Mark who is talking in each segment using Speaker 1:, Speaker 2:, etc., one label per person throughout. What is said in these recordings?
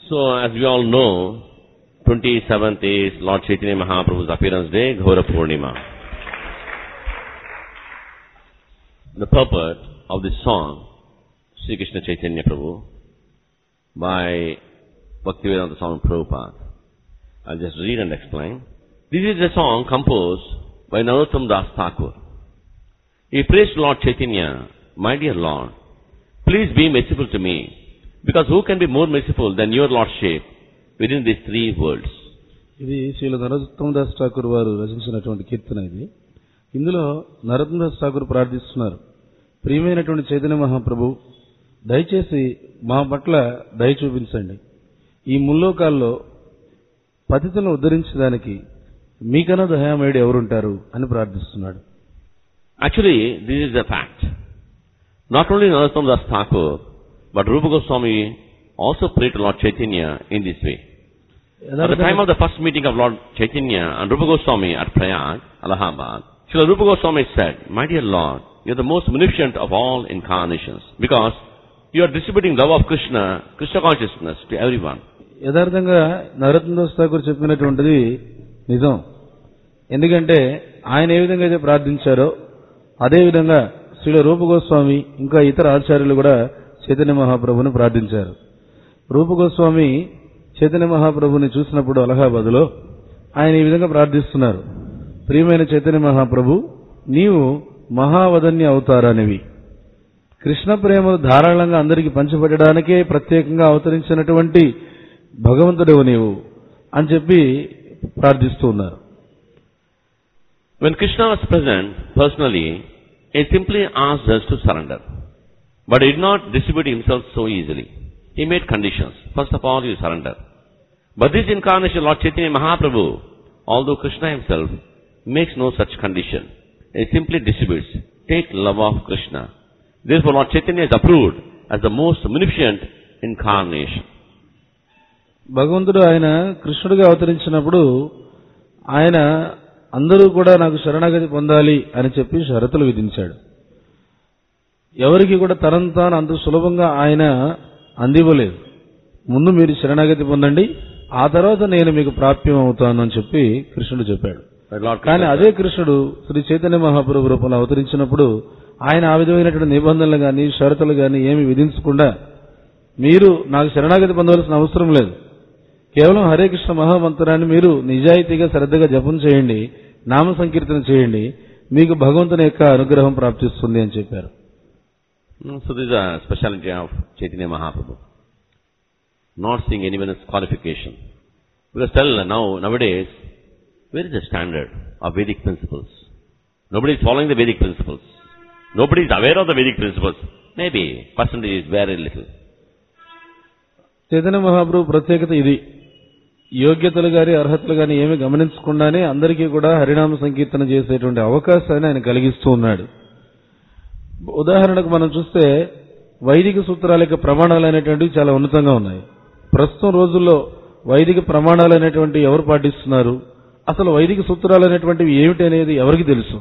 Speaker 1: So, as we all know, 27th is Lord Chaitanya Mahaprabhu's appearance day, Ghora Purnima. The purport of this song, Sri Krishna Chaitanya Prabhu, by Bhaktivedanta Swami Prabhupada. I'll just read and explain. This is a song composed by Narottam Das Thakur. He prays to Lord Chaitanya, My dear Lord, please be merciful to me, because who can be more merciful than your Lordship within these three worlds?
Speaker 2: ఇది శ్రీల నరోత్తమ దాస్ ఠాకూర్ వారు రచించినటువంటి కీర్తన ఇది ఇందులో నరోత్తమ దాస్ ఠాకూర్ ప్రార్థిస్తున్నారు ప్రియమైనటువంటి చైతన్య మహాప్రభు దయచేసి మా పట్ల దయ చూపించండి ఈ ముల్లోకాల్లో పతితులను ఉద్ధరించడానికి మీకన్నా దయామయుడు ఎవరుంటారు అని ప్రార్థిస్తున్నాడు
Speaker 1: Actually, this is a fact. Not only Narottam Das Thakur, but Rupa Goswami also prayed to Lord Chaitanya in this way. At the time of the first meeting of Lord Chaitanya and Rupa Goswami at Prayag, Allahabad, Srila Rupa Goswami said, My dear Lord, you are the most munificent of all incarnations because you are distributing love of Krishna, Krishna consciousness to everyone.
Speaker 2: యథార్థంగా నరోత్తమ దాస్ ఠాకూర్ చెప్పినటువంటిది నిజం ఎందుకంటే ఆయన ఏ విధంగా అయితే ప్రార్థించారో అదే విధంగా శ్రీల రూపగోస్వామి ఇంకా ఇతర ఆచార్యులు కూడా చైతన్య మహాప్రభుని ప్రార్థించారు రూపగోస్వామి చైతన్య మహాప్రభుని చూసినప్పుడు అలహాబాద్లో ఆయన ఈ విధంగా ప్రార్థిస్తున్నారు ప్రియమైన చైతన్య మహాప్రభు నీవు మహావదన్య అవతారానివి కృష్ణ ప్రేమను ధారాళంగా అందరికీ పంచిపెట్టడానికే ప్రత్యేకంగా అవతరించినటువంటి భగవంతుడవు నీవు అని చెప్పి ప్రార్థిస్తూ ఉన్నారు
Speaker 1: When Krishna was present personally, he simply asked us to surrender. But he did not distribute himself so easily. He made conditions. First of all, you surrender. But this incarnation, Lord Chaitanya Mahaprabhu, although Krishna himself makes no such condition, he simply distributes. Take love of Krishna. Therefore, Lord Chaitanya is approved as the most munificent incarnation.
Speaker 2: భగవంతుడు ఆయన కృష్ణుడిగా అవతరించినప్పుడు ఆయన అందరూ కూడా నాకు శరణాగతి పొందాలి అని చెప్పి షరతులు విధించాడు ఎవరికి కూడా తనంత తాను అంత సులభంగా ఆయన అందివ్వలేదు ముందు మీరు శరణాగతి పొందండి ఆ తర్వాత నేను మీకు ప్రాప్యం అవుతాను అని చెప్పి కృష్ణుడు చెప్పాడు
Speaker 1: But Lord
Speaker 2: కానీ
Speaker 1: Krishna
Speaker 2: అదే కృష్ణుడు శ్రీ చైతన్య మహాప్రభు రూపంలో అవతరించినప్పుడు ఆయన ఆ విధమైనటువంటి నిబంధనలు గాని షరతులు గాని ఏమి విధించకుండా మీరు నాకు శరణాగతి పొందవలసిన అవసరం లేదు కేవలం హరే కృష్ణ మహామంత్రాన్ని మీరు నిజాయితీగా శ్రద్ధగా జపం చేయండి నామ సంకీర్తన చేయండి మీకు భగవంతుని యొక్క అనుగ్రహం ప్రాప్తిస్తుంది అని చెప్పారు
Speaker 1: Mm, So this is a speciality of Chaitanya Mahaprabhu. Not seeing anyone's qualification. Because tell now, nowadays, where is the standard of Vedic principles? Nobody is following the Vedic principles. Nobody is aware of the Vedic principles. Maybe percentage is very little.
Speaker 2: Chaitanya మహాప్రభు ప్రత్యేకత ఇది యోగ్యతలు గాని అర్హతలు గాని ఏమి గమనించకుండానే అందరికీ కూడా హరినామ సంకీర్తన చేసేటువంటి అవకాశాన్ని ఆయన కలిగిస్తూ ఉన్నాడు ఉదాహరణకు మనం చూస్తే వైదిక సూత్రాల యొక్క ప్రమాణాలు అనేటువంటివి చాలా ఉన్నతంగా ఉన్నాయి ప్రస్తుతం రోజుల్లో వైదిక ప్రమాణాలు అనేటువంటివి ఎవరు పాటిస్తున్నారు అసలు వైదిక సూత్రాలు అనేటువంటివి ఏమిటి అనేది ఎవరికి తెలుసు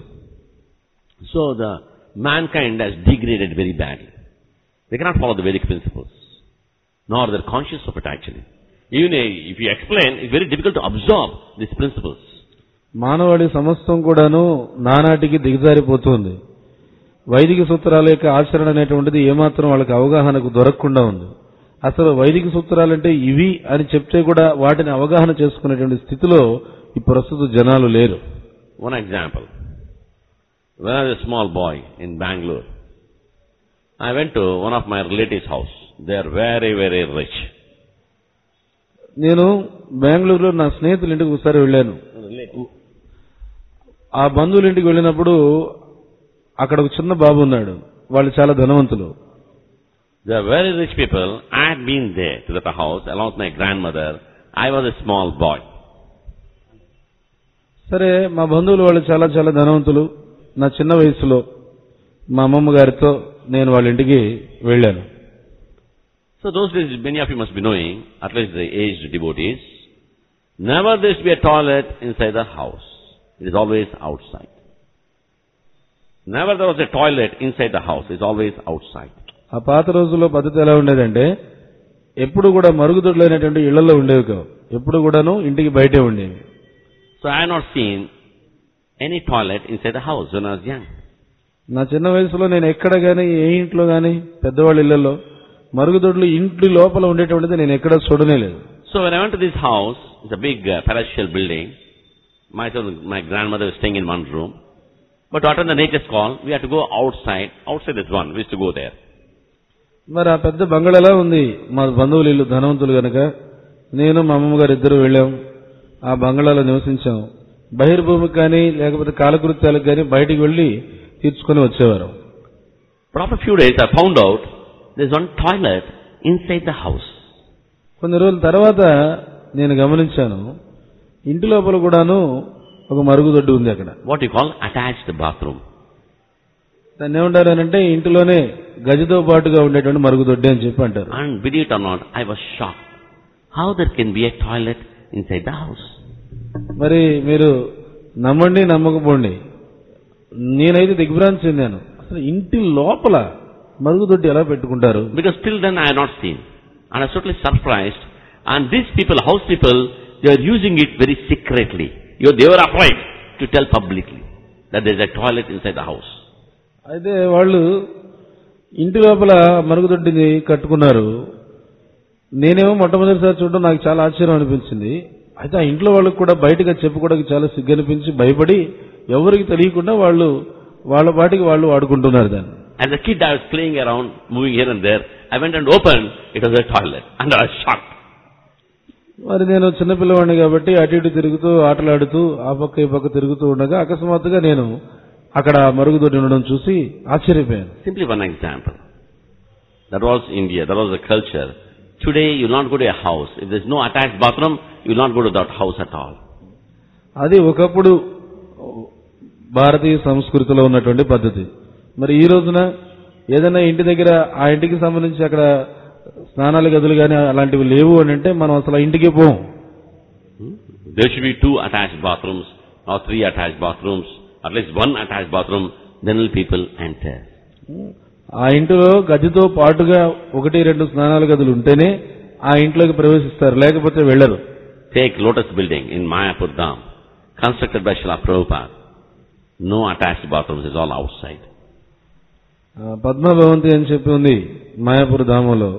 Speaker 1: So the mankind has degraded very badly. They cannot follow the Vedic principles. Nor they're conscious of it actually. Even if you explain, it's very difficult to absorb these principles.
Speaker 2: మానవాళి సమస్తం కూడాను నానాటికి దిగజారిపోతుంది వైదిక సూత్రాల యొక్క ఆచరణ అనేటువంటిది ఏమాత్రం వాళ్ళకి అవగాహనకు దొరకకుండా ఉంది అసలు వైదిక సూత్రాలంటే ఇవి అని చెప్తే కూడా వాటిని అవగాహన చేసుకునేటువంటి స్థితిలో ఈ ప్రస్తుత జనాలు లేరు
Speaker 1: One example. When I was a small boy in Bangalore, I went to one of my relatives' house. They are very, very rich.
Speaker 2: నేను బెంగళూరులో నా స్నేహితుల ఇంటికి ఒకసారి వెళ్ళాను ఆ బంధువుల ఇంటికి వెళ్ళినప్పుడు అక్కడ ఒక చిన్న బాబు ఉన్నాడు వాళ్ళు చాలా ధనవంతులు
Speaker 1: They are very rich people. I had been there to that house along with my grandmother. I was a small boy.
Speaker 2: సరే మా బంధువులు వాళ్ళు చాలా చాలా ధనవంతులు నా చిన్న వయసులో మా అమ్మమ్మ గారితో నేను వాళ్ళ ఇంటికి వెళ్ళాను
Speaker 1: So those days, many of you must be knowing, at least the aged devotees, never there used to be a toilet inside the house. It is always outside. Never there was a toilet inside the house. It's always outside.
Speaker 2: ఆ పాత రోజుల్లో పద్ధతి ఎలా ఉండేదంటే ఎప్పుడు కూడా మరుగుదొడ్లు అనేటువంటి ఇళ్లలో ఉండేవి కావు ఎప్పుడు కూడాను ఇంటికి బయటే ఉండేవి
Speaker 1: So I have not seen any toilet inside the house when I was young.
Speaker 2: నా చిన్న వయసులో నేను ఎక్కడ గానీ ఏ ఇంట్లో గానీ పెద్దవాళ్ళ ఇళ్లలో మరుగుదొడ్లు ఇంటి లోపల ఉండేటువంటిది నేను ఎక్కడ చూడనే లేదు
Speaker 1: So when I went to this house, it's a big uh, palatial building. Myself, my grandmother was staying in one room. But to attend the nature's call, we had to go outside. Outside this one, we used to go there.
Speaker 2: మరి ఆ పెద్ద బంగళలా ఉంది మా బంధువులు ఇల్లు ధనవంతులు గనక నేను మా అమ్మమ్మ గారు ఇద్దరు వెళ్ళాం ఆ బంగళాలో నివసించాం బహిర్భూమికి కానీ లేకపోతే కాలకృత్యాలకు కానీ బయటికి వెళ్ళి తీర్చుకొని వచ్చేవారు
Speaker 1: But after a few days, I found out there's one toilet inside the house.
Speaker 2: కొన్ని రోజుల తర్వాత నేను గమనించాను ఇంటి లోపల కూడాను ఒక మరుగుదొడ్డి ఉంది అక్కడ
Speaker 1: What you call attached bathroom.
Speaker 2: దాన్ని ఏమంటారు అని అంటే ఇంటిలోనే గదితో పాటుగా ఉండేటువంటి మరుగుదొడ్డి అని చెప్పి అంటారు
Speaker 1: And believe it or not, I was shocked. How there can be a toilet inside the house?
Speaker 2: మరి మీరు నమ్మండి నమ్మకపోండి నేనైతే దిగ్భ్రాంతి చెందాను అసలు ఇంటి లోపల మరుగుదొడ్డి ఎలా పెట్టుకుంటారు
Speaker 1: Because till then I had not seen. And I was totally surprised. And these people, house people, they are using it very secretly. You know, they were afraid to tell publicly that there is a toilet inside the house.
Speaker 2: అయితే వాళ్ళు ఇంటి లోపల మరుగుదొడ్డిని కట్టుకున్నారు నేనేమో మొట్టమొదటిసారి చూడడం నాకు చాలా ఆశ్చర్యం అనిపించింది అయితే ఆ ఇంట్లో వాళ్ళకి కూడా బయటగా చెప్పుకోవడానికి చాలా సిగ్గు అనిపించి భయపడి ఎవరికి తెలియకుండా వాళ్ళు వాళ్ళ పాటికి వాళ్ళు వాడుకుంటున్నారు దాన్ని
Speaker 1: As a kid I was playing around, moving here and there. I went and opened, it was a toilet. And I was shocked.
Speaker 2: మరి నేను చిన్నపిల్లవాడిని కాబట్టి అటు ఇటు తిరుగుతూ ఆటలాడుతూ ఆ పక్క ఈ పక్క తిరుగుతూ ఉండగా అకస్మాత్తుగా నేను అక్కడ మరుగుదొడ్డి ఉండడం చూసి ఆశ్చర్యపోయాను
Speaker 1: Simply one example. That was India, that was the culture. Today you will not go to a house. If there is no attached bathroom, you will not go to that house at all.
Speaker 2: అది ఒకప్పుడు భారతీయ సంస్కృతిలో ఉన్నటువంటి పద్ధతి మరి ఈ రోజున ఏదైనా ఇంటి దగ్గర ఆ ఇంటికి సంబంధించి అక్కడ స్నానాల గదులు కానీ అలాంటివి లేవు అని అంటే మనం అసలు ఆ ఇంటికి పోం
Speaker 1: There should be two attached bathrooms or three attached bathrooms, at least one attached bathroom, then will people enter.
Speaker 2: ఆ ఇంటిలో గదితో పాటుగా ఒకటి రెండు స్నానాల గదులు ఉంటేనే ఆ ఇంట్లోకి ప్రవేశిస్తారు లేకపోతే వెళ్ళరు
Speaker 1: Take Lotus building in Mayapur Dham, constructed by Srila Prabhupada. No attached bathrooms, it's all outside.
Speaker 2: ఆ, పద్మభవంతి అని చెప్పి ఉంది మాయాపుర ధామంలో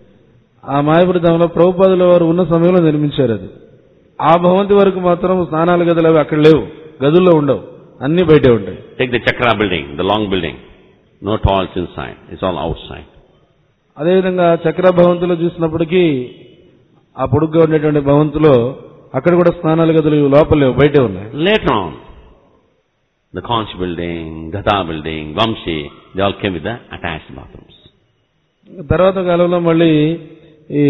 Speaker 2: ఆ మాయాపుర ధామంలో ప్రభుపాదుల వారు ఉన్న సమయంలో నిర్మించారు అది ఆ భవంతి వరకు మాత్రం స్నానాల గదులు అవి అక్కడ లేవు గదుల్లో ఉండవు అన్ని బయటే ఉంటాయి
Speaker 1: Take the Chakra building, the long building. No toilets inside, it's all outside.
Speaker 2: అదేవిధంగా చక్ర భవంతిలో చూసినప్పటికీ ఆ పొడుగ్గా ఉండేటువంటి భవంతిలో అక్కడ కూడా స్నానాల గదులు లోపల లేవు బయటే ఉన్నాయి
Speaker 1: Later on, the Conch building, Gata building, Vamshi, they all came with the attached bathrooms.
Speaker 2: తర్వాత కాలంలో మళ్ళీ ఈ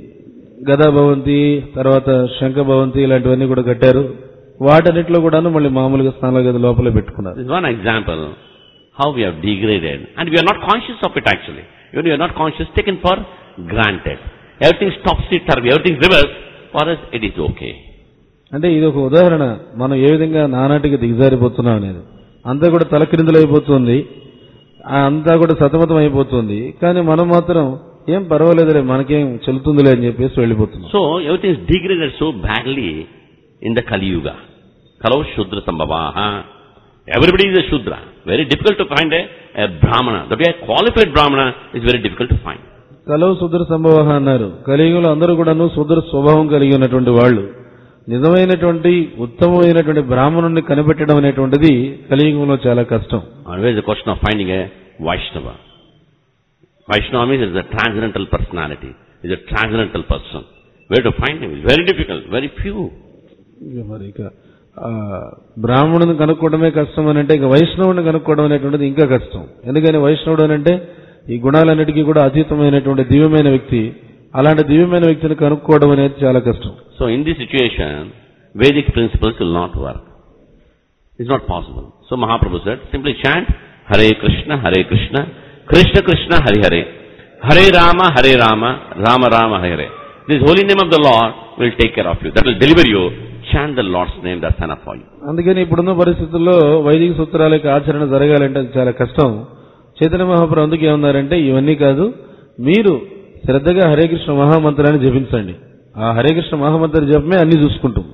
Speaker 2: గదా భవంతి తర్వాత శంఖ భవంతి ఇలాంటివన్నీ కూడా కట్టారు వాటన్నిటిలో కూడాను మళ్ళీ మామూలుగా స్నానాల గది లోపలే పెట్టుకున్నారు
Speaker 1: This is one example how we have degraded. And we are not conscious of it actually. When we are not conscious, taken for granted. Everything stops it, everything reverse. For us, it is okay.
Speaker 2: అంటే ఇది ఒక ఉదాహరణ మనం ఏ విధంగా నానాటికి దిగజారిపోతున్నాం అనేది అంతా కూడా తలక్రిందులైపోతుంది ఆ అంతా కూడా సతమతం అయిపోతుంది కానీ మనం మాత్రం ఏం పర్వాలేదులే మనకేం చెల్లుతుందిలే అని చెప్పేసి వెళ్ళిపోతున్నాం
Speaker 1: So, everything is degraded so badly in the Kali Yuga. Kalau Shudra Sambhavaha. Everybody is a Shudra. Very difficult to find a, a Brahmana. That way a qualified Brahmana is very difficult to find.
Speaker 2: కలవు సుదర సంభవ అన్నారు కలియుగంలో అందరూ కూడాను సుదర స్వభావం కలిగి ఉన్నటువంటి వాళ్ళు నిజమైనటువంటి ఉత్తమమైనటువంటి బ్రాహ్మణుడిని కనిపెట్టడం అనేటువంటిది కలియుగంలో చాలా కష్టం
Speaker 1: Always the question of finding a Vaishnava. Vaishnava means is a transcendental personality. Is a transcendental person. Where to find him is very difficult, very few.
Speaker 2: ఇక మరి ఇక ఆ, బ్రాహ్మణుని కనుక్కోవడమే కష్టం అని అంటే ఇక వైష్ణవుని కనుక్కోవడం అనేటువంటిది ఇంకా కష్టం ఎందుకని వైష్ణవుడు అని అంటే ఈ గుణాలన్నిటికీ కూడా అతీతమైనటువంటి దివ్యమైన వ్యక్తి అలాంటి దివ్యమైన వ్యక్తిని కనుక్కోవడం అనేది చాలా కష్టం
Speaker 1: So in this situation, Vedic principles will not work. It's not possible. So Mahaprabhu said, simply chant Hare Krishna, Hare Krishna, Krishna Krishna, Hare Hare, Hare Rama, Hare Rama, Rama Rama, Hare Hare. This holy name of the Lord will take care of you. That will deliver you. Chant the Lord's name, that's enough for you.
Speaker 2: అందుకని ఇప్పుడున్న పరిస్థితుల్లో వైదిక సూత్రాల యొక్క ఆచరణ జరగాలంటే అది చాలా కష్టం చైతన్య మహాప్రభు అందుకు ఏమన్నారంటే ఇవన్నీ కాదు మీరు శ్రద్ధగా హరే కృష్ణ మహామంత్రాన్ని జపించండి ఆ హరే కృష్ణ మహామంత్ర జపమే అన్ని చూసుకుంటాం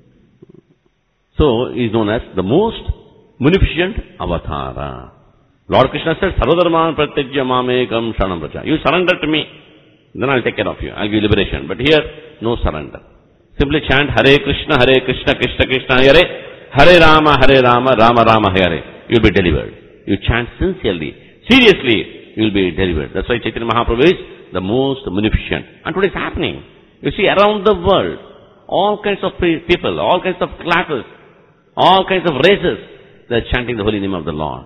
Speaker 1: So, he is known as the most munificent avatara. Lord Krishna said, Sarvadharman pratyajya mamekam shanam pracha. You surrender to me, then I'll take care of you. I'll give you liberation. But here, no surrender. Simply chant Hare Krishna, Hare Krishna, Krishna Krishna, Hare, Hare Rama, Hare Rama, Rama Rama, Hare. You'll be delivered. You chant sincerely, seriously, you'll be delivered. That's why Chaitanya Mahaprabhu is the most munificent. And today it's happening. You see, around the world, all kinds of pe- people, all kinds of classes, all kinds of races, they're chanting the holy name of the Lord.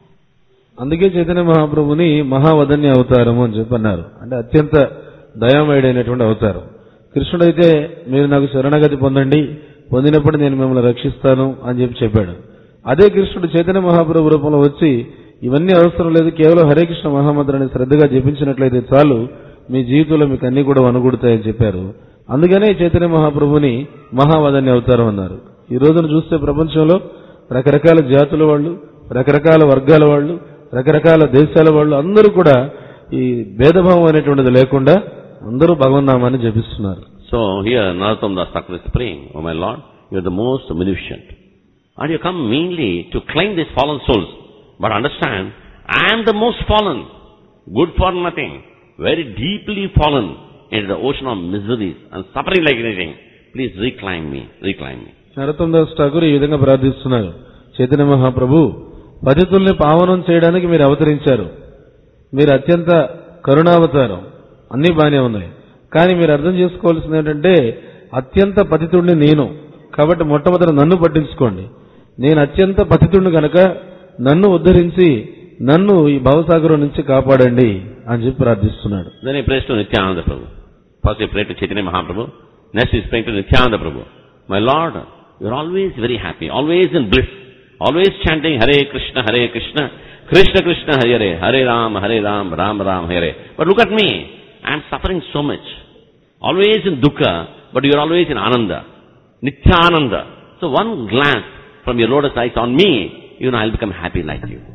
Speaker 2: అందుకే చైతన్య మహాప్రభుని మహావదన్య అవతారము అని చెప్పి అన్నారు అంటే అత్యంత దయామయుడైనటువంటి అవతారం కృష్ణుడైతే మీరు నాకు శరణగతి పొందండి పొందినప్పుడు నేను మిమ్మల్ని రక్షిస్తాను అని చెప్పి చెప్పాడు అదే కృష్ణుడు చైతన్య మహాప్రభు రూపంలో వచ్చి ఇవన్నీ అవసరం లేదు కేవలం హరే కృష్ణ మహామంత్రాన్ని శ్రద్ధగా జపించినట్లయితే చాలు మీ జీవితంలో మీకు అన్ని కూడా అనుగుడతాయని చెప్పారు అందుకనే చైతన్య మహాప్రభుని మహావదన్య అవతారం అన్నారు ఈ రోజున చూస్తే ప్రపంచంలో రకరకాల జాతుల వాళ్ళు రకరకాల వర్గాల వాళ్ళు రకరకాల దేశాల వాళ్ళు అందరూ కూడా ఈ భేదభావం అనేటువంటిది లేకుండా అందరూ భగవన్నామాన్ని జపిస్తున్నారు
Speaker 1: So here Narottam Das Thakur is praying, Oh my Lord, you are the most munificent. And you come mainly to claim these fallen souls. But understand, I am the most fallen, good for nothing, very deeply fallen into the ocean of miseries and suffering like anything. Please reclaim me, reclaim me.
Speaker 2: నరోత్తం Das Thakur ఈ విధంగా ప్రార్థిస్తున్నారు చైతన్య మహాప్రభు పతితుల్ని పావనం చేయడానికి మీరు అవతరించారు మీరు అత్యంత కరుణావతారం అన్ని బాగానే ఉన్నాయి కానీ మీరు అర్థం చేసుకోవాల్సింది ఏంటంటే అత్యంత పతితుడిని నేను కాబట్టి మొట్టమొదట నన్ను పట్టించుకోండి నేను అత్యంత పతితుడిని కనుక నన్ను ఉద్ధరించి నన్ను ఈ భవసాగరం నుంచి కాపాడండి అని చెప్పి ప్రార్థిస్తున్నాడు
Speaker 1: Then he prays to Nityananda Prabhu. First he prayed to Chaitanya Mahaprabhu. Next he is praying to Nityananda Prabhu. My Lord, you are always very happy, always in bliss, always chanting Hare Krishna, Hare Krishna, Krishna Krishna, Hare Hare, Hare Ram, Hare Ram, Ram Ram, Hare. But look at me, I am suffering so much. Always in dukkha, but you are always in ananda. Nityananda. So one glance from your lotus eyes on me, you know, I'll become happy like you.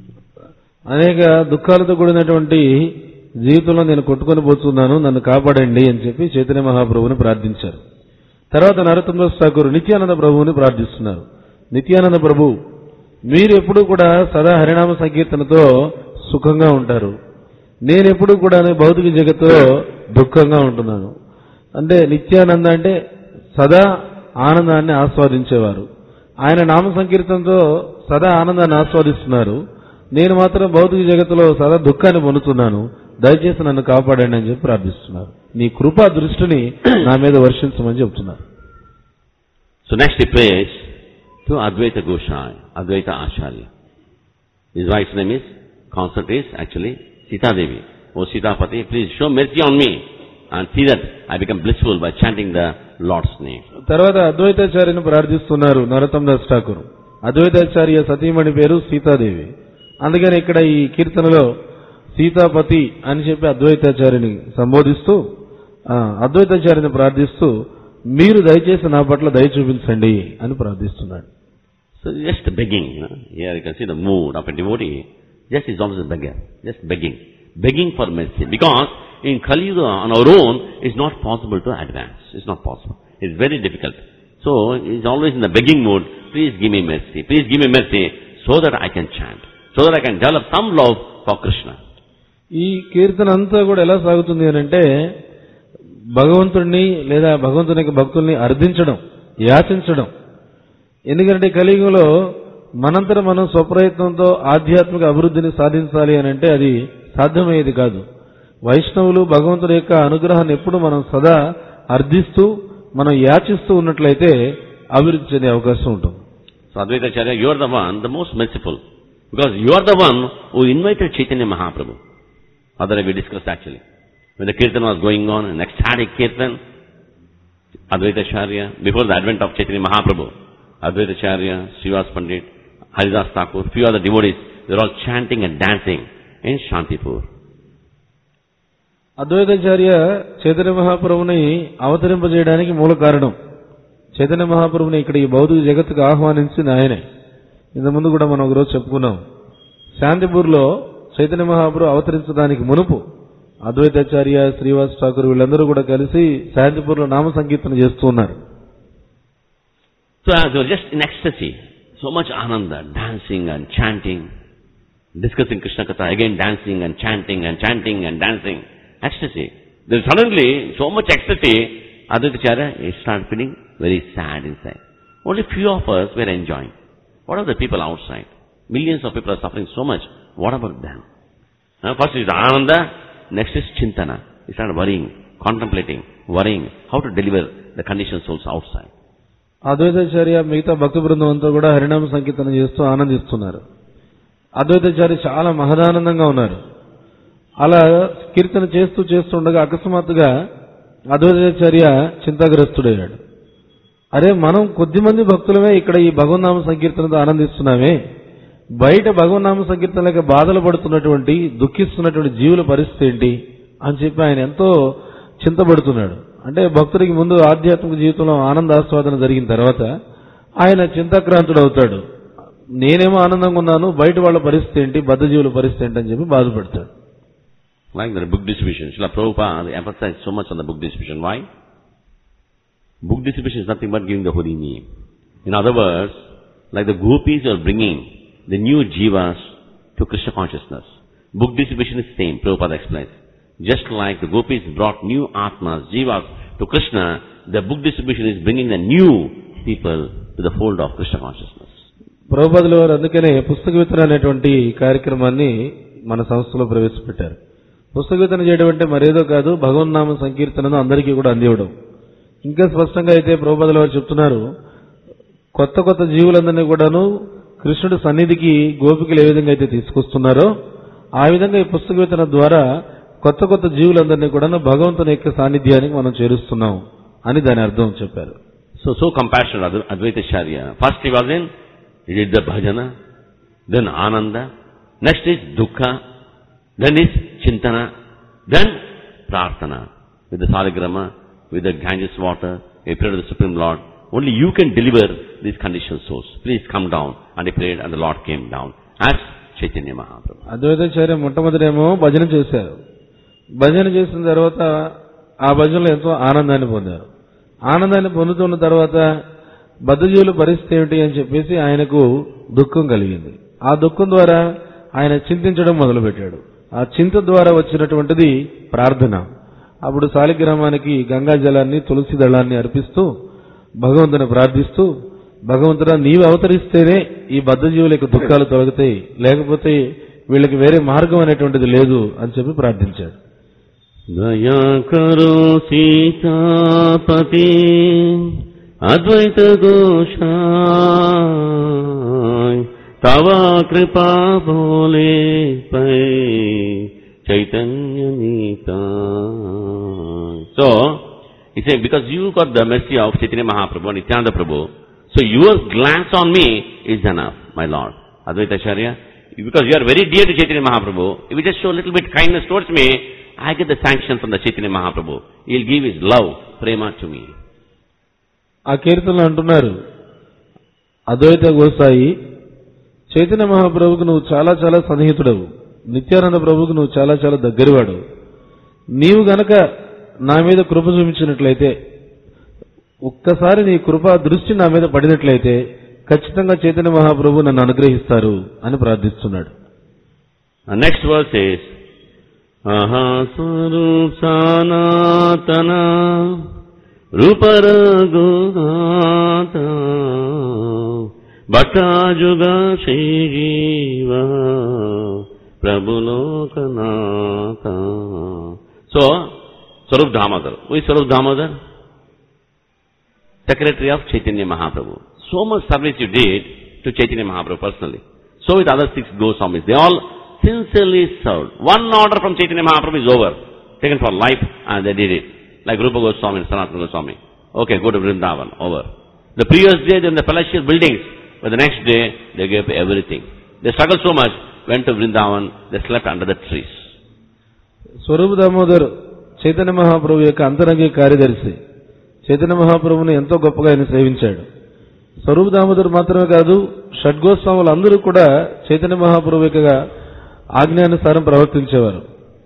Speaker 2: అనేక దుఃఖాలతో కూడినటువంటి జీవితంలో నేను కొట్టుకొని పోతున్నాను నన్ను కాపాడండి అని చెప్పి చైతన్య మహాప్రభుని ప్రార్థించారు తర్వాత నరోత్తమదాస్ ఠాకూర్ నిత్యానంద ప్రభువుని ప్రార్థిస్తున్నారు నిత్యానంద ప్రభు మీరు ఎప్పుడూ కూడా సదా హరినామ సంకీర్తనతో సుఖంగా ఉంటారు నేను ఎప్పుడూ కూడా భౌతిక జగత్తులో దుఃఖంగా ఉంటున్నాను అంటే నిత్యానంద అంటే సదా ఆనందాన్ని ఆస్వాదించేవారు ఆయన నామ సంకీర్తనతో సదా ఆనందాన్ని ఆస్వాదిస్తున్నారు నేను మాత్రం భౌతిక జగత్తులో సదా దుఃఖాన్ని పొందుతున్నాను దయచేసి నన్ను కాపాడండి అని చెప్పి ప్రార్థిస్తున్నారు నీ కృపా దృష్టిని నా మీద వర్షించమని చెప్తున్నారు
Speaker 1: So next he prays to Advaita Goshai, Advaita Acharya. His wife's name is, consort is actually Sita Devi. Oh Sita Pati, please show mercy on me and see that I become blissful by chanting the Lord's name.
Speaker 2: తర్వాత అద్వైతాచార్యను ప్రార్థిస్తున్నారు నరోత్తమ్ దాస్ ఠాకూర్ అద్వైతాచార్య సతీమణి పేరు సీతాదేవి అందుకని ఇక్కడ ఈ కీర్తనలో సీతాపతి అని చెప్పి అద్వైతాచార్యుని సంబోధిస్తూ ఆ, అద్వైతాచార్యుని ప్రార్థిస్తూ మీరు దయచేసి నా పట్ల దయ చూపించండి అని ప్రార్థిస్తున్నాడు
Speaker 1: So just begging, you know. here you can see the mood of a devotee, just is always a beggar, just begging, begging for mercy. Because in Kali Yuga on our own, it's not possible to advance. It's not possible. It's very difficult. So he's always in the begging mood, please give me mercy, please give me mercy, so that I can chant, so that I can develop some love for Krishna.
Speaker 2: ఈ కీర్తన అంతా కూడా ఎలా సాగుతుంది అని అంటే భగవంతుడిని లేదా భగవంతుని యొక్క భక్తుల్ని అర్థించడం యాచించడం ఎందుకంటే కలియుగంలో మనంతట మనం స్వప్రయత్నంతో ఆధ్యాత్మిక అభివృద్ధిని సాధించాలి అని అంటే అది సాధ్యమయ్యేది కాదు వైష్ణవులు భగవంతుడి యొక్క అనుగ్రహాన్ని ఎప్పుడు మనం సదా అర్థిస్తూ మనం యాచిస్తూ ఉన్నట్లయితే అభివృద్ధి చెందే అవకాశం ఉంటుంది
Speaker 1: So Advaita Acharya, you are the one, the most merciful. Because you are the one who invited Chaitanya Mahaprabhu. Otherwise we discussed actually. When the kirtan was going on, an ecstatic kirtan, Advaita Acharya, before the advent of Chaitanya Mahaprabhu, Advaita Acharya, Srivas Pandit, Haridas Thakur, few other devotees, they are all chanting and dancing in Shantipur.
Speaker 2: Advaitacharya Chaitanya మహాప్రభుని అవతరింపజేయడానికి మూల కారణం చైతన్య మహాప్రభుని ఇక్కడ ఈ భౌతిక జగత్తుకు ఆహ్వానించింది ఆయనే ఇంతకుముందు కూడా మనం ఒకరోజు చెప్పుకున్నాం శాంతిపూర్లో చైతన్య మహాప్రభు అవతరించడానికి మునుపు అద్వైతాచార్య శ్రీవాస్ ఠాకూర్ వీళ్ళందరూ కూడా కలిసి శాంతిపూర్లో నామ సంకీర్తన చేస్తూ ఉన్నారు
Speaker 1: So as they were just in ecstasy, so much ananda, dancing and chanting, discussing Krishna Katha, again dancing and chanting and chanting and dancing, ecstasy. Then suddenly, so much ecstasy, Advaitacharya he started feeling very sad inside. Only few of us were enjoying. What are the people outside? Millions of people are suffering so much. What about them? Now, first is Ananda, next is Chintana. He started worrying, contemplating, worrying how to deliver the conditioned souls outside.
Speaker 2: Advaitacharya మిగతా భక్త బృందం అంతా కూడా హరినామ సంకీర్తన చేస్తూ ఆనందిస్తున్నారు అద్వైతాచార్య చాలా మహదానందంగా ఉన్నారు అలా కీర్తన చేస్తూ చేస్తుండగా అకస్మాత్తుగా అద్వైతాచార్య చింతాగ్రస్తుడయ్యాడు అరే మనం కొద్దిమంది భక్తులమే ఇక్కడ ఈ భగవన్నామ సంకీర్తనతో ఆనందిస్తున్నామే బయట భగవన్నామ సంకీర్తన లేక బాధలు పడుతున్నటువంటి దుఃఖిస్తున్నటువంటి జీవుల పరిస్థితి ఏంటి అని చెప్పి ఆయన ఎంతో చింతపడుతున్నాడు అంటే భక్తుడికి ముందు ఆధ్యాత్మిక జీవితంలో ఆనందాస్వాదన జరిగిన తర్వాత ఆయన చింతాక్రాంతుడు అవుతాడు నేనేమో ఆనందంగా ఉన్నాను బయట వాళ్ళ పరిస్థితి ఏంటి బద్ధజీవుల పరిస్థితి ఏంటి అని చెప్పి బాధపడతాడు
Speaker 1: Like the book distribution. Srila Prabhupada emphasized so much on the book distribution. Why? Book distribution is nothing but giving the holy name. In other words, like the gopis are bringing the new jivas to Krishna consciousness. Book distribution is same, Prabhupada explains. Just like the gopis brought new atmas, jivas to Krishna, the book distribution is bringing the new people to the fold of Krishna consciousness.
Speaker 2: ప్రభుపదుల వారు అందుకనే పుస్తక వితరణ అనేటువంటి కార్యక్రమాన్ని మన సంస్థలో ప్రవేశపెట్టారు పుస్తక వితరణ చేయడం అంటే మరేదో కాదు భగవన్నామ సంకీర్తనను అందరికీ కూడా అందివ్వడం ఇంకా స్పష్టంగా అయితే ప్రభుపదుల వారు చెప్తున్నారు కొత్త కొత్త జీవులందరినీ కూడాను కృష్ణుడి సన్నిధికి గోపికలు ఏ విధంగా అయితే తీసుకొస్తున్నారో ఆ విధంగా ఈ పుస్తక వితరణ ద్వారా కొత్త కొత్త జీవులందరినీ కూడాను భగవంతుని యొక్క సాన్నిధ్యానికి మనం చేరుస్తున్నాం అని దాని అర్థం చెప్పారు
Speaker 1: So, so compassionate Adv- Advaita Charya. First he was in, he did the bhajana, then ananda, next is dukkha, then is chintana, then prarthana. With the saligrama, with the Ganges water, he prayed to the Supreme Lord. Only you can deliver these conditioned souls. Please come down. And he prayed and the Lord came down. As Chaitanya Mahaprabhu.
Speaker 2: Advaitacharya మొట్టమొదటేమో భజన చేశారు భజన చేసిన తర్వాత ఆ భజనలో ఎంతో ఆనందాన్ని పొందారు ఆనందాన్ని పొందుతున్న తర్వాత బద్ధజీవుల పరిస్థితి ఏమిటి అని చెప్పేసి ఆయనకు దుఃఖం కలిగింది ఆ దుఃఖం ద్వారా ఆయన చింతించడం మొదలుపెట్టాడు ఆ చింత ద్వారా వచ్చినటువంటిది ప్రార్థన అప్పుడు శాలిగ్రామానికి గంగా జలాన్ని తులసి దళాన్ని అర్పిస్తూ భగవంతుని ప్రార్థిస్తూ భగవంతుడా నీవు అవతరిస్తేనే ఈ బద్ధజీవుల యొక్క దుఃఖాలు తొలగుతాయి లేకపోతే వీళ్ళకి వేరే మార్గం అనేటువంటిది లేదు అని చెప్పి ప్రార్థించాడు
Speaker 1: दया करो सीतापति अद्वैत गोषाय तव कृपा बोले पै चैतन्य Nita So, he said, because you got the mercy of Chaitanya Mahaprabhu and Nityananda Prabhu, so your glance on me is enough, my Lord. Advaita Acharya, because you are very dear to Chaitanya Mahaprabhu, if you just show a little bit kindness towards me, I get the sanction from the Chaitanya Mahaprabhu. He'll give his love, prema to me.
Speaker 2: ఆ కీర్తనలు అంటున్నారు అద్వైత గోసాయి చైతన్య మహాప్రభుకు నువ్వు చాలా చాలా సన్నిహితుడవు నిత్యానంద ప్రభువుకు నువ్వు చాలా చాలా దగ్గరవాడు నీవు గనక నా మీద కృప చూపించినట్లయితే ఒక్కసారి నీ కృప దృష్టి నా మీద పడినట్లయితే ఖచ్చితంగా చైతన్య మహాప్రభు నన్ను అనుగ్రహిస్తారు అని ప్రార్థిస్తున్నాడు
Speaker 1: The next verse is, Aha Swarup Sanatana Ruparagugata Bhattajuga Shrijiva Prabhulokanata So, Swarup Damodar. Who is Swarup Damodar? Secretary of Chaitanya Mahaprabhu. So much service you did to Chaitanya Mahaprabhu personally. So with other six Goswamis. They all sincerely served. One order from Chaitanya Mahaprabhu is over. Taken for life and they did it. Like Rupa Goswami and Sanatana Goswami. Okay, go to Vrindavan. Over. The previous day they were in the palatial buildings. But the next day they gave everything. They struggled so much, went to Vrindavan, they slept under the trees.
Speaker 2: స్వరూప దామోదర్ చైతన్య మహాప్రభు యొక్క అంతరంగ కార్యదర్శి చైతన్య మహాప్రభుని ఎంతో గొప్పగా ఆయన సేవించాడు స్వరూప దామోదర్ మాత్రమే కాదు షడ్గోస్వాములు అందరూ కూడా చైతన్య మహాప్రభు యొక్క ఆజ్ఞానుసారం ప్రవర్తించేవారు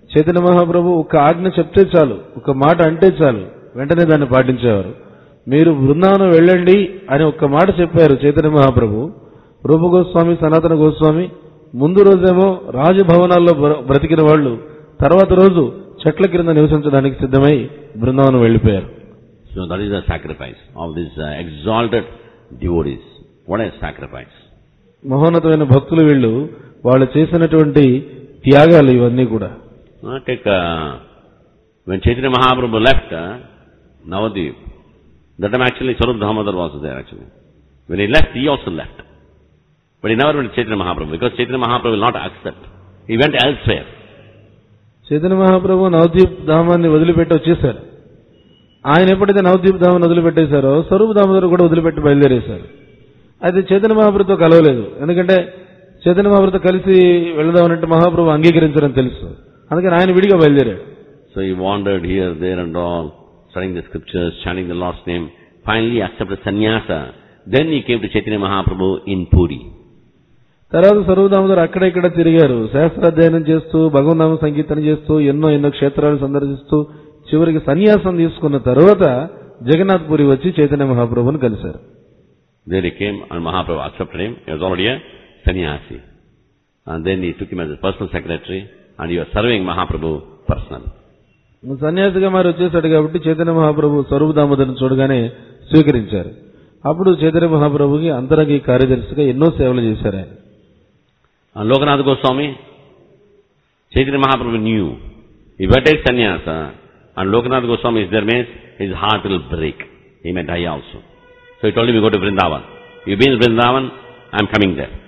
Speaker 2: చైతన్య మహాప్రభు ఒక ఆజ్ఞ చెప్తే చాలు ఒక మాట అంటే చాలు వెంటనే దాన్ని పాటించేవారు మీరు బృందావనం వెళ్ళండి అని ఒక్క మాట చెప్పారు చైతన్య మహాప్రభు రూప గోస్వామి సనాతన గోస్వామి ముందు రోజేమో రాజభవనాల్లో బ్ర- బ్రతికిన వాళ్ళు తర్వాత రోజు చెట్ల క్రింద నివసించడానికి సిద్ధమై బృందావనం వెళ్లిపోయారు
Speaker 1: So that is the sacrifice of these uh, exalted devotees. What a sacrifice.
Speaker 2: మహోన్నతమైన భక్తులు వీళ్ళు వాళ్ళు చేసినటువంటి త్యాగాలు ఇవన్నీ కూడా
Speaker 1: Uh, take, uh, when Chaitanya Mahaprabhu left uh, Navadvip, that time actually Sarup Damodar was there actually. When he left, he also left. But he never went to Chaitanya Mahaprabhu because Chaitanya Mahaprabhu will not accept. He went elsewhere.
Speaker 2: Chaitanya మహాప్రభు నవదీప్ ధామాన్ని వదిలిపెట్టి వచ్చేశారు ఆయన ఎప్పుడైతే నవదీప్ ధామాన్ని వదిలిపెట్టేశారో స్వరూప దామోదరు కూడా వదిలిపెట్టి బయలుదేరేశారు అయితే చైతన్య మహాప్రభుతో కలవలేదు ఎందుకంటే చైతన్య మహాప్రభుతో కలిసి వెళదామనంటే మహాప్రభు అంగీకరించారని తెలుసు అందుకని ఆయన విడిగా బయలుదేరాడు
Speaker 1: So he wandered here, there and all, studying the scriptures, chanting the Lord's name. Finally accepted sannyasa. Then he came to Chaitanya Mahaprabhu in Puri.
Speaker 2: తర్వాత సర్వదామోదరు అక్కడ ఇక్కడ తిరిగారు శాస్త్రాధ్యయనం చేస్తూ భగవన్నామ సంకీర్తన చేస్తూ ఎన్నో ఎన్నో క్షేత్రాలు సందర్శిస్తూ చివరికి సన్యాసం తీసుకున్న తర్వాత జగన్నాథ్ పురి వచ్చి చైతన్య మహాప్రభుని కలిశారు
Speaker 1: There he came and Mahaprabhu accepted him. He was already a sannyasi. And then he took him as a personal secretary and he was serving Mahaprabhu personally.
Speaker 2: సన్యాసిగా మరి వచ్చేసాడు కాబట్టి చైతన్య మహాప్రభు స్వరూప దామోదరుని చూడగానే స్వీకరించారు అప్పుడు చైతన్య మహాప్రభుకి అంతరంగి కార్యదర్శిగా ఎన్నో సేవలు చేశారు ఆయన
Speaker 1: And Lokanath Goswami, Chaitanya Mahaprabhu knew. If I take sannyasa and Lokanath Goswami is there means his heart will break. He may die also. So he told him, you go to Vrindavan. You be in Vrindavan, I am coming there.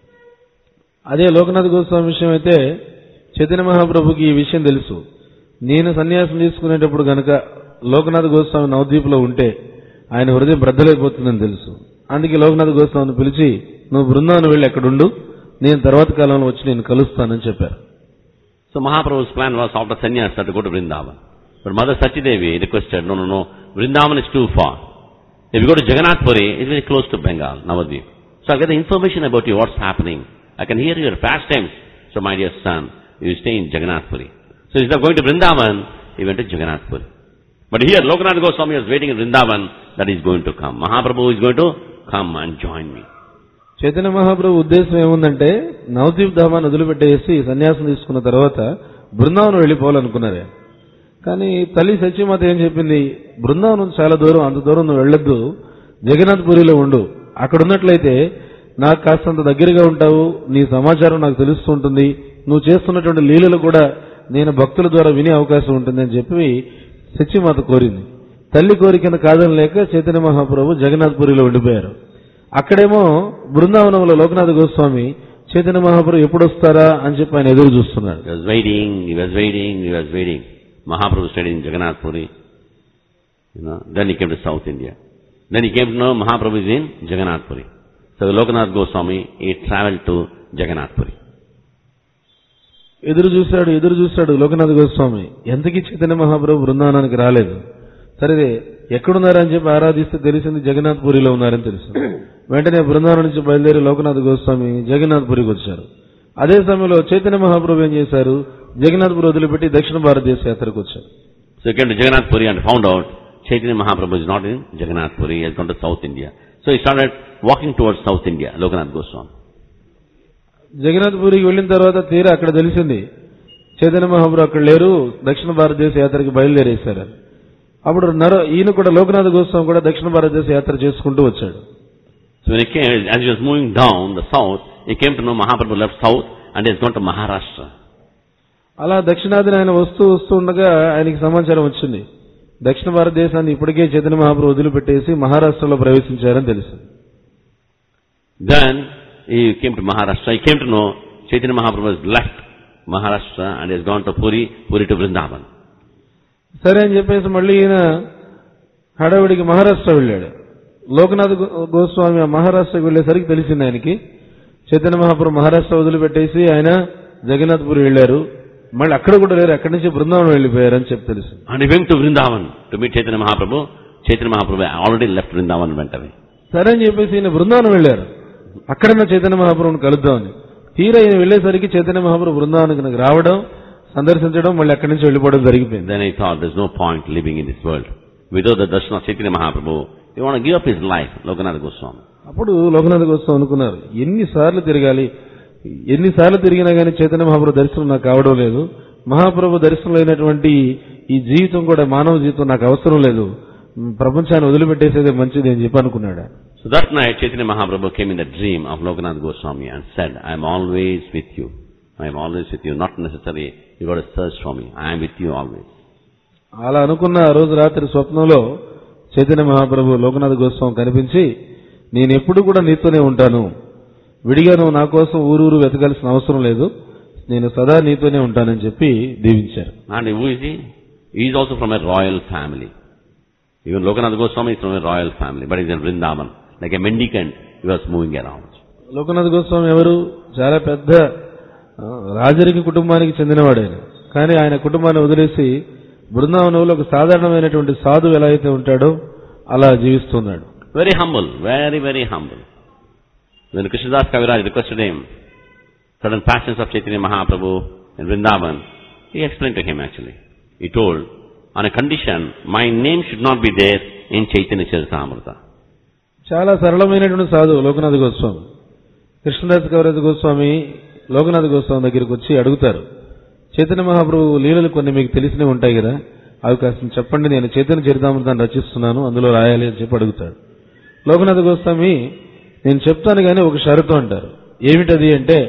Speaker 2: అదే లోకనాథ్ గోస్వామి విషయం అయితే చైతన్య మహాప్రభుకి ఈ విషయం తెలుసు నేను సన్యాసం తీసుకునేటప్పుడు గనక లోకనాథ్ గోస్వామి నవద్వీప్లో ఉంటే ఆయన హృదయం బ్రద్దలైపోతుందని తెలుసు అందుకే లోకనాథ్ గోస్వామిని పిలిచి నువ్వు బృందావనం వెళ్ళి ఎక్కడుండు నేను తర్వాత కాలంలో వచ్చి నేను కలుస్తానని చెప్పారు
Speaker 1: So Mahaprabhu's plan was after sannyasa to go to Vrindavan. But Mother Sachidevi requested, no, no, no, Vrindavan is too far. If you go to Jagannath Puri, it's very close to Bengal, Navadvip. So I'll get the information about you, what's happening. I can hear your pastimes. So my dear son, you stay in Jagannath Puri. So instead of going to Vrindavan, he went to Jagannath Puri. But here, Lokanath Goswami was waiting in Vrindavan that he's going to come. Mahaprabhu is going to come and join me.
Speaker 2: Chaitanya మహాప్రభు ఉద్దేశం ఏముందంటే నవదీప్ ధామాన్ని వదిలిపెట్టేసి సన్యాసం తీసుకున్న తర్వాత బృందావనం వెళ్ళిపోవాలనుకున్నారు కానీ తల్లి సత్యమాత ఏం చెప్పింది బృందావనం చాలా దూరం అంత దూరం నువ్వు వెళ్ళొద్దు జగన్నాథ్ పురిలో ఉండు అక్కడ ఉన్నట్లయితే నాకు కాస్తంత దగ్గరగా ఉంటావు నీ సమాచారం నాకు తెలుస్తూ ఉంటుంది నువ్వు చేస్తున్నటువంటి లీలలు కూడా నేను భక్తుల ద్వారా వినే అవకాశం ఉంటుంది అని చెప్పి సత్యమాత కోరింది తల్లి కోరికను కాదని లేక చైతన్య మహాప్రభు జగన్నాథ్ పురిలో ఉండిపోయారు అక్కడేమో బృందావనంలో లోకనాథ గోస్వామి చైతన్య మహాప్రభు ఎప్పుడు వస్తారా అని చెప్పి ఆయన ఎదురు చూస్తున్నాడు
Speaker 1: He was waiting, he was waiting, he was waiting. Mahaprabhu stayed in Jagannath Puri. You know, then he came to South India. Then he came to know Mahaprabhu is in Jagannath Puri. So Lokanath Goswami, he traveled to Jagannath Puri.
Speaker 2: ఎదురు చూశాడు ఎదురు చూశాడు లోకనాథ గోస్వామి ఎంతకీ చైతన్య మహాప్రభు బృందావనానికి రాలేదు సరే ఎక్కడున్నారని చెప్పి ఆరాధిస్తే తెలిసింది జగన్నాథ్ పురిలో ఉన్నారని తెలుసు వెంటనే బృందావనం నుంచి బయలుదేరి లోకనాథ గోస్వామి జగన్నాథ్ పురికి వచ్చారు అదే సమయంలో చైతన్య మహాప్రభు ఏం చేశారు జగన్నాథ్ పురి వదిలిపెట్టి దక్షిణ భారతదేశ యాత్రకు వచ్చారు
Speaker 1: So he came to Jagannath Puri and found out Chaitanya Mahaprabhu is not in Jagannath Puri, he has gone to South India. So he started walking towards South India, Lokanath Goswami.
Speaker 2: Jagannadh పురికి వెళ్ళిన తర్వాత తీరా అక్కడ తెలిసింది చైతన్య మహాప్రభు అక్కడ లేరు దక్షిణ భారతదేశ యాత్రకి బయలుదేరేశారు అప్పుడు నర ఈయన కూడా లోకనాథ గోస్వామి కూడా దక్షిణ భారతదేశ యాత్ర చేసుకుంటూ వచ్చాడు
Speaker 1: So when he came, as he was moving down the south, he came to know Mahaprabhu left south and he has gone to Maharashtra.
Speaker 2: అలా దక్షిణాదిని ఆయన వస్తూ వస్తూ ఉండగా ఆయనకి సమాచారం వచ్చింది దక్షిణ భారతదేశాన్ని ఇప్పటికే చైతన్య మహాప్రభు వదిలిపెట్టేసి మహారాష్ట్రలో ప్రవేశించారని తెలుసు
Speaker 1: Then he came to Maharashtra. He came to know Chaitanya Mahaprabhu has left Maharashtra and has gone to Puri, Puri to Vrindavan.
Speaker 2: సరే అని చెప్పేసి మళ్ళీ ఈయన హడావిడికి మహారాష్ట్ర వెళ్ళాడు లోకనాథ్ గో- గోస్వామి ఆ మహారాష్ట్రకి వెళ్ళేసరికి తెలిసింది ఆయనకి చైతన్య మహాప్రభు మహారాష్ట్ర వదిలిపెట్టేసి ఆయన జగన్నాథ్పురి వెళ్ళారు మళ్ళీ అక్కడ కూడా లేరు అక్కడి నుంచి బృందావనం వెళ్ళిపోయారు అని చెప్పి తెలుసు
Speaker 1: And he went to Vrindavan to meet Chaitanya Mahaprabhu. Chaitanya Mahaprabhu had already left Vrindavan and went away.
Speaker 2: సరే అని చెప్పేసి ఈయన బృందావనం వెళ్ళారు అక్కడన్న చైతన్య మహాప్రభుని కలుద్దామని తీరా ఈయన వెళ్ళేసరికి చైతన్య మహాప్రభు బృందావనానికి రావడం సందర్శించడం మళ్ళీ అక్కడి నుంచి వెళ్ళిపోవడం జరిగిపోయింది
Speaker 1: Then he thought there's no point living in this world. Without the darshan of Chaitanya Mahaprabhu, he want to give up his life, Lokanath Goswami.
Speaker 2: అప్పుడు లోకనాథ కోసం అనుకున్నారు ఎన్నిసార్లు తిరగాలి ఎన్నిసార్లు తిరిగినా కానీ చైతన్య మహాప్రభు దర్శనం నాకు కావడం లేదు మహాప్రభు దర్శనంలో అయినటువంటి ఈ జీవితం కూడా మానవ జీవితం నాకు అవసరం లేదు ప్రపంచాన్ని వదిలిపెట్టేసేదే మంచిది అని చెప్పి అనుకున్నాడు ఆయన.
Speaker 1: So that night, Chaitanya Mahaprabhu came in the dream of Lokanath Goswami and said, I am always with you. I am always with you. Not necessarily you got to search for me. I am with you always.
Speaker 2: అలా అనుకున్న ఆ రోజు రాత్రి స్వప్నంలో చైతన్య మహాప్రభు లోకనాథ గోస్వామి కనిపించి నేను ఎప్పుడు కూడా నీతోనే ఉంటాను విడిగా నువ్వు నా కోసం ఊరూరు వెతకాల్సిన అవసరం లేదు నేను సదా నీతోనే ఉంటానని చెప్పి దీవించారు
Speaker 1: And who is he? He is also from a royal family. Even Lokanath Goswami is from a royal family, but he is in Vrindavan. Like a mendicant, he was moving around.
Speaker 2: Lokanath Goswami ఎవరు చాలా పెద్ద ఆ, రాజరిక కుటుంబానికి చెందినవాడు ఆయన కానీ ఆయన కుటుంబాన్ని వదిలేసి బృందావనంలో ఒక సాధారణమైనటువంటి సాధువు ఎలా అయితే ఉంటాడో అలా జీవిస్తున్నాడు
Speaker 1: Very humble, very, very humble. When Krishnadas Kaviraj requested him certain passions of Chaitanya Mahaprabhu in Vrindavan, he explained to him actually. He told, on a condition, my name should not be there in Chaitanya Charitamrita.
Speaker 2: చాలా సరళమైనటువంటి సాధువు లోకనాథ్ గోస్వామి కృష్ణదాస్ కవిరాజ గోస్వామి లోకనాథ్ గోస్వామి దగ్గరికి వచ్చి అడుగుతారు చైతన్య మహాప్రభు లీలలు కొన్ని మీకు తెలిసినవి ఉంటాయి కదా అవి కాస్త చెప్పండి నేను చైతన్య చరితామృతాన్ని రచిస్తున్నాను అందులో రాయాలి అని చెప్పి అడుగుతాడు లోకనాథ గోస్వామి నేను చెప్తాను కానీ ఒక షరతు అంటారు ఏమిటది అంటే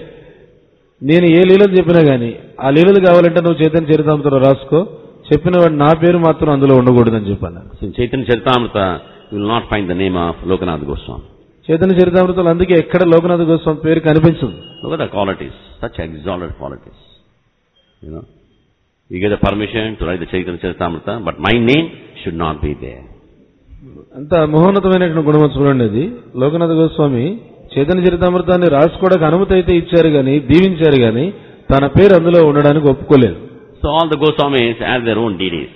Speaker 2: నేను ఏ లీలలు చెప్పినా గానీ ఆ లీలలు కావాలంటే నువ్వు చైతన్య చరితామృతంలో రాసుకో చెప్పిన వాడు నా పేరు మాత్రం అందులో ఉండకూడదని చెప్పాను
Speaker 1: So in Chaitanya Charitamrita, you will not find the name of Lokanath Goswami.
Speaker 2: Chaitanya చరితామృతంలో అందుకే ఎక్కడ లోకనాథ గోస్వామి పేరు కనిపించదు
Speaker 1: Look at the qualities, such exalted qualities. You know, you get the permission to write the Chaitanya Charitamrita, but my name should not be there.
Speaker 2: అంత మహోన్నతమైనటువంటి గుణం చూడండి అది లోకనాథ గోస్వామి చైతన్య చరితామృతాన్ని రాసుకోవడానికి అనుమతి అయితే ఇచ్చారు గాని దీవించారు గాని తన పేరు అందులో ఉండడానికి ఒప్పుకోలేదు
Speaker 1: So all the Goswamis have their own deities.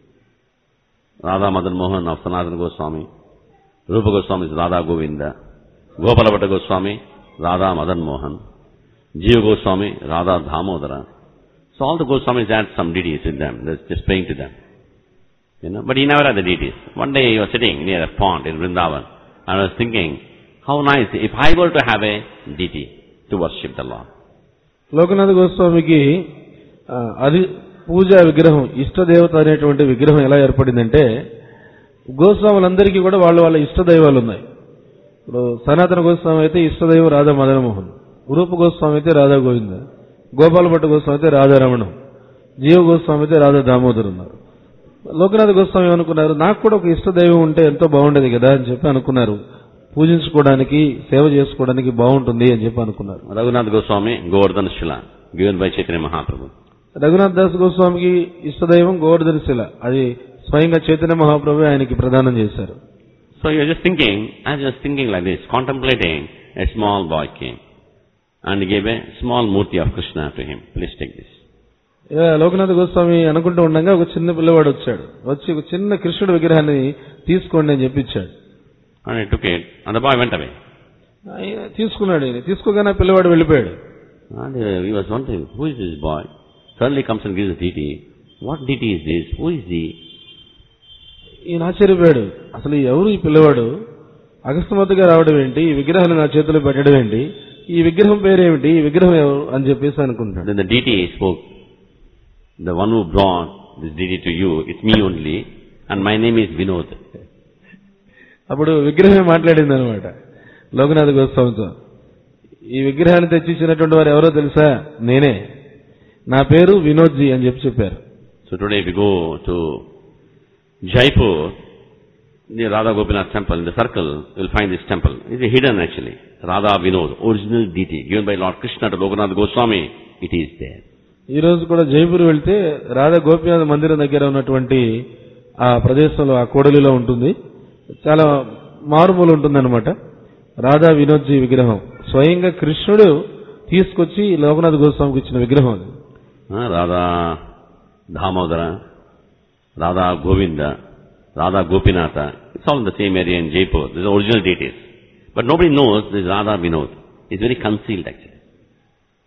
Speaker 1: Radha Madan Mohan of Sanatana Goswami, Rupa Goswami is Radha Govinda, Gopalabhatta Goswami, Radha Madan Mohan, Jiva Goswami, Radha Dhamodara. So all the Goswamis had some deities with them, they're just praying to them. You know, but he never had the deities. One day he was sitting near a pond in Vrindavan, and I was thinking, how nice if I were to have a deity to worship the Lord.
Speaker 2: Lokanatha గోస్వామికి ఆ, అది పూజా విగ్రహం ఇష్టదేవత అనేటువంటి విగ్రహం ఎలా ఏర్పడిందంటే గోస్వాములందరికీ కూడా వాళ్ళ వాళ్ళ ఇష్ట దైవాలు ఉన్నాయి ఇప్పుడు సనాతన గోస్వామి అయితే ఇష్టదైవం రాధా మదనమోహన్ రూప గోస్వామి అయితే రాధా గోవింద గోపాల భట్ట గోస్వామి అయితే రాధారమణం జీవ గోస్వామి అయితే రాధా దామోదర్ ఉన్నారు లోకనాథ గోస్వామి ఏమనుకున్నారు నాకు కూడా ఒక ఇష్ట దైవం ఉంటే ఎంతో బాగుండేది కదా అని చెప్పి అనుకున్నారు పూజించుకోవడానికి సేవ చేసుకోవడానికి బాగుంటుంది అని చెప్పి అనుకున్నారు
Speaker 1: Raghunath Goswami, Govardhan Shila, given by Chaitanya Mahaprabhu.
Speaker 2: Raghunath Das గోస్వామికి ఇష్టదైవం గోవర్ధన శిల అది స్వయంగా చైతన్య మహాప్రభు ఆయనకి ప్రదానం చేశారు
Speaker 1: So you're just thinking, I was just thinking like this, contemplating, a small boy came and he gave a small murti of Krishna to him. Please take this.
Speaker 2: ఇలా లోకనాథ గోస్వామి అనుకుంటూ ఉండగా ఒక చిన్న పిల్లవాడు వచ్చాడు వచ్చి ఒక చిన్న కృష్ణుడి విగ్రహాన్ని తీసుకోండి అని చెప్పి ఇచ్చాడు
Speaker 1: And he took it and the boy went away.
Speaker 2: ఆయన తీసుకున్నాడు ఈయన తీసుకోగానే ఆ పిల్లవాడు వెళ్ళిపోయాడు
Speaker 1: And uh, he was wondering, who is this boy? Suddenly comes and gives a deity. What deity is this? Who is he?
Speaker 2: ఈయన ఆశ్చర్యపోయాడు అసలు ఎవరు ఈ పిల్లవాడు అకస్మాత్తుగా రావడం ఏంటి ఈ విగ్రహాన్ని నా చేతిలో పెట్టడం ఏంటి ఈ విగ్రహం పేరేమిటి ఈ విగ్రహం ఎవరు అని చెప్పేసి అనుకుంటాడు
Speaker 1: Then the deity spoke. The one who brought this deity to you, it's me only, and my name is Vinod.
Speaker 2: అప్పుడు విగ్రహం మాట్లాడింది అనమాట లోకనాథ గోస్వామితో ఈ విగ్రహాన్ని తెచ్చిచ్చినటువంటి వారు ఎవరో తెలుసా నేనే నా పేరు వినోద్జీ అని చెప్పి చెప్పారు
Speaker 1: So today if you go to Jaipur, near Radha Gopinath temple, in the circle, you'll find this temple. It's hidden actually. Radha Vinod, original deity, given by Lord Krishna to Lokanath Goswami, it is there.
Speaker 2: ఈ రోజు కూడా జైపూర్ వెళ్తే రాధా గోపినాథ మందిరం దగ్గర ఉన్నటువంటి ఆ ప్రదేశంలో ఆ కోడలిలో ఉంటుంది చాలా మారుమూల ఉంటుందన్నమాట రాధా వినోద్జీ విగ్రహం స్వయంగా కృష్ణుడు తీసుకొచ్చి లోకనాథ్ గోస్వామికి ఇచ్చిన విగ్రహం అది
Speaker 1: Huh? Radha Dhamodara, Radha Govinda, Radha Gopinatha, it's all in the same area in Jaipur. These are original deities. But nobody knows this Radha Vinod. It's very concealed actually.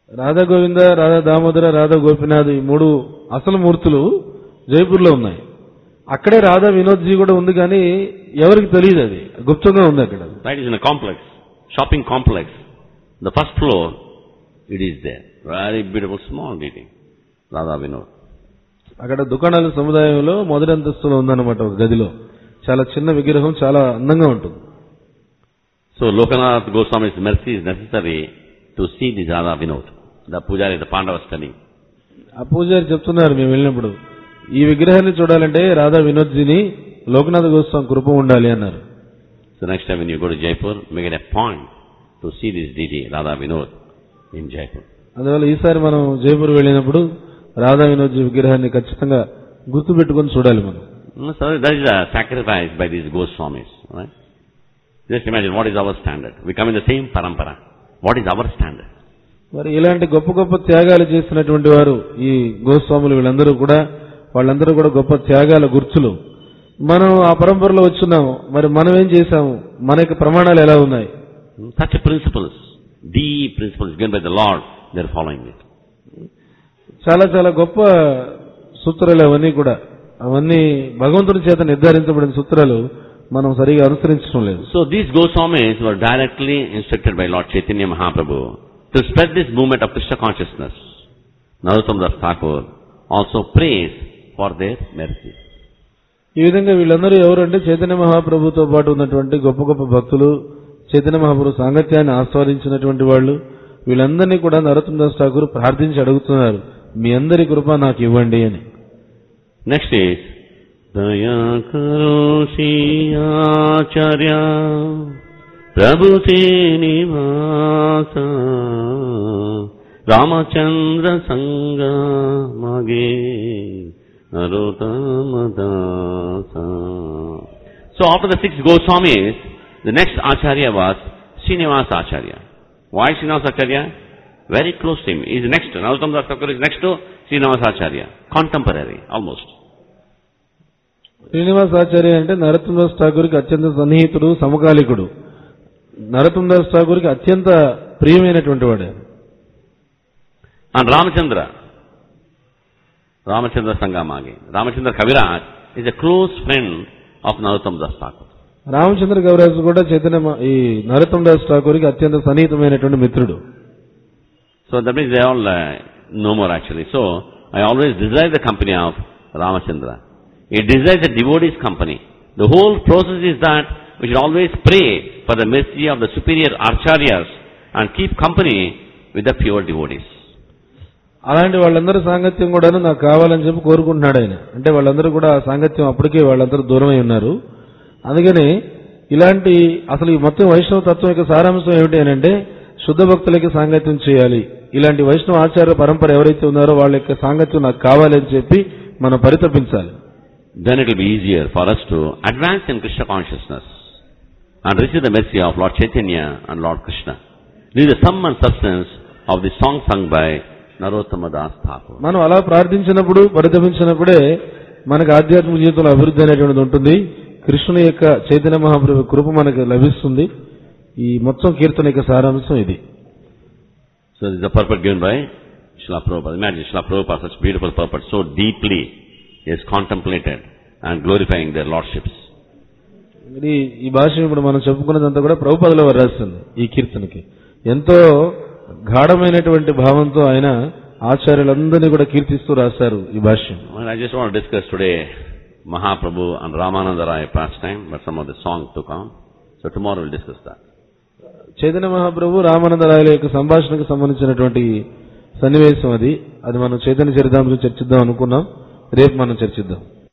Speaker 2: Radha Govinda Radha Damodara Radha Gopinath ఈ మూడు అసలు మూర్తులు జైపూర్లో ఉన్నాయి అక్కడే రాధా వినోద్ జీ కూడా ఉంది కానీ ఎవరికి తెలియదు అది గుప్తంగా ఉంది అక్కడ
Speaker 1: Right, it's in a complex, shopping complex. The first floor, it is there. Very beautiful, small deity. Radha Vinod.
Speaker 2: అక్కడ దుకాణాల సముదాయంలో మొదటి అంతస్తులో ఉందన్నమాట ఒక గదిలో చాలా చిన్న విగ్రహం చాలా అందంగా ఉంటుంది
Speaker 1: So Lokanath Goswami's mercy is necessary to see this Radha Vinod. The Pujari, the Pandava studying.
Speaker 2: ఆ పూజారి చెప్తున్నారు మేము వెళ్ళినప్పుడు ఈ విగ్రహాన్ని చూడాలంటే రాధా వినోద్జీని లోకనాథ గోస్వామి కృప ఉండాలి అన్నారు
Speaker 1: So next time when you go to Jaipur, make it a point to see this deity, Radha Vinod, in Jaipur.
Speaker 2: అందువల్ల ఈసారి మనం జైపూర్ వెళ్ళినప్పుడు రాధా వినోద్జీ విగ్రహాన్ని ఖచ్చితంగా గుర్తు పెట్టుకొని చూడాలి మనం
Speaker 1: No, So that is a sacrifice by these Goswamis, right? Just imagine what is our standard. We come in the same parampara. What is our standard?
Speaker 2: మరి ఇలాంటి గొప్ప గొప్ప త్యాగాలు చేసినటువంటి వారు ఈ గోస్వాములు వీళ్ళందరూ కూడా వాళ్ళందరూ కూడా గొప్ప త్యాగాల గుర్తులు మనం ఆ పరంపరలో వచ్చున్నాము మరి మనం ఏం చేశాము మన యొక్క ప్రమాణాలు ఎలా ఉన్నాయి
Speaker 1: Such principles, deep principles given by the Lord, they are following it.
Speaker 2: చాలా చాలా గొప్ప సూత్రాలు అవన్నీ కూడా అవన్నీ భగవంతుని చేత నిర్ధారించబడిన సూత్రాలు మనం సరిగా అనుసరించడం లేదు
Speaker 1: So these Goswamis were directly instructed by Lord Chaitanya Mahaprabhu to spread this movement of Krishna consciousness. Narottam Das Thakur also prays for their mercy.
Speaker 2: ఈ విధంగా వీళ్ళందరూ ఎవరంటే చైతన్య మహాప్రభుతో పాటు ఉన్నటువంటి గొప్ప గొప్ప భక్తులు చైతన్య మహాప్రభు సాంగత్యాన్ని ఆస్వాదించినటువంటి వాళ్ళు వీళ్ళందరినీ కూడా నరోత్తం దాస్ ఠాకూర్ ప్రార్థించి అడుగుతున్నారు మీ అందరి కృప నాకు ఇవ్వండి అని
Speaker 1: Next is Daya Karo Acharya Prabhu Te Nivasa Ramachandra Sangha Mage Narotamadasa So after the six Goswamis, the next Acharya was Srinivasa Acharya. Why Srinivasa Acharya? Very close to him. He is next. Narottam Das Thakur is next to Srinivasa Acharya. Contemporary, almost.
Speaker 2: Srinivasacharya అంటే నరోత్తం దాస్ ఠాకూర్కి అత్యంత సన్నిహితుడు సమకాలికుడు నరోత్తం దాస్ ఠాకూర్కి అత్యంత ప్రియమైనటువంటి వాడు
Speaker 1: And Ramachandra. Ramachandra Sangamagi. Ramachandra Kaviraj is a close friend of Narottam Das Thakur.
Speaker 2: Ramachandra Gowraju కూడా చైతన్య మ- ఈ నరోత్తం దాస్ ఠాకూర్కి అత్యంత సన్నిహితమైనటువంటి మిత్రుడు
Speaker 1: So that means they all uh, no more actually. So I always desire the company of Ramachandra. He desires the devotees' company. The whole process is that we should always pray for the mercy of the superior acharyas and keep company with the pure devotees.
Speaker 2: అలాంటి వాళ్ళందరూ సాంగత్యం కూడాను నాకు కావాలని చెప్పి కోరుకుంటున్నాడు ఆయన అంటే వాళ్ళందరూ కూడా ఆ సాంగత్యం అప్పటికే వాళ్ళందరూ దూరమై ఉన్నారు అందుకని ఇలాంటి అసలు ఈ మొత్తం వైష్ణవ తత్వం యొక్క సారాంశం ఏమిటి అని అంటే శుద్ధ భక్తులకి సాంగత్యం చేయాలి ఇలాంటి వైష్ణవ ఆచార్య పరంపర ఎవరైతే ఉన్నారో వాళ్ళ యొక్క సాంగత్యం నాకు కావాలి అని చెప్పి మనం పరితపించాలి
Speaker 1: Then it will be easier for us to advance in Krishna consciousness and receive the mercy of Lord Chaitanya and Lord Krishna. This is the sum and substance of the song sung by Narottama Das Thakur.
Speaker 2: మనం అలా ప్రార్థించినప్పుడు పరితపించినప్పుడే మనకు ఆధ్యాత్మిక జీవితంలో అభివృద్ధి అనేటువంటిది ఉంటుంది కృష్ణుని యొక్క చైతన్య మహాప్రభు కృప మనకు లభిస్తుంది ఈ మొత్తం కీర్తన యొక్క సారాంశం ఇది
Speaker 1: So this is the purport given by Srila Prabhupada. Imagine Srila Prabhupada, such beautiful purport, so deeply he has contemplated and glorifying their lordships.
Speaker 2: ఇది ఈ భాష ఇప్పుడు మనం చెప్పుకున్నదంతా కూడా ప్రభుపదలో వారు రాస్తుంది ఈ కీర్తనకి ఎంతో గాఢమైనటువంటి భావంతో ఆయన ఆచార్యులందరినీ కూడా కీర్తిస్తూ రాశారు ఈ భాష్యం
Speaker 1: Well, I just want to discuss today Mahaprabhu and Ramananda Rai pastime, but some of the songs to come. So tomorrow we'll discuss that.
Speaker 2: Chaitanya మహాప్రభు రామానంద రాయల యొక్క సంభాషణకు సంబంధించినటువంటి సన్నివేశం అది అది మనం చైతన్య చరితాంశం చర్చిద్దాం అనుకున్నాం రేపు మనం చర్చిద్దాం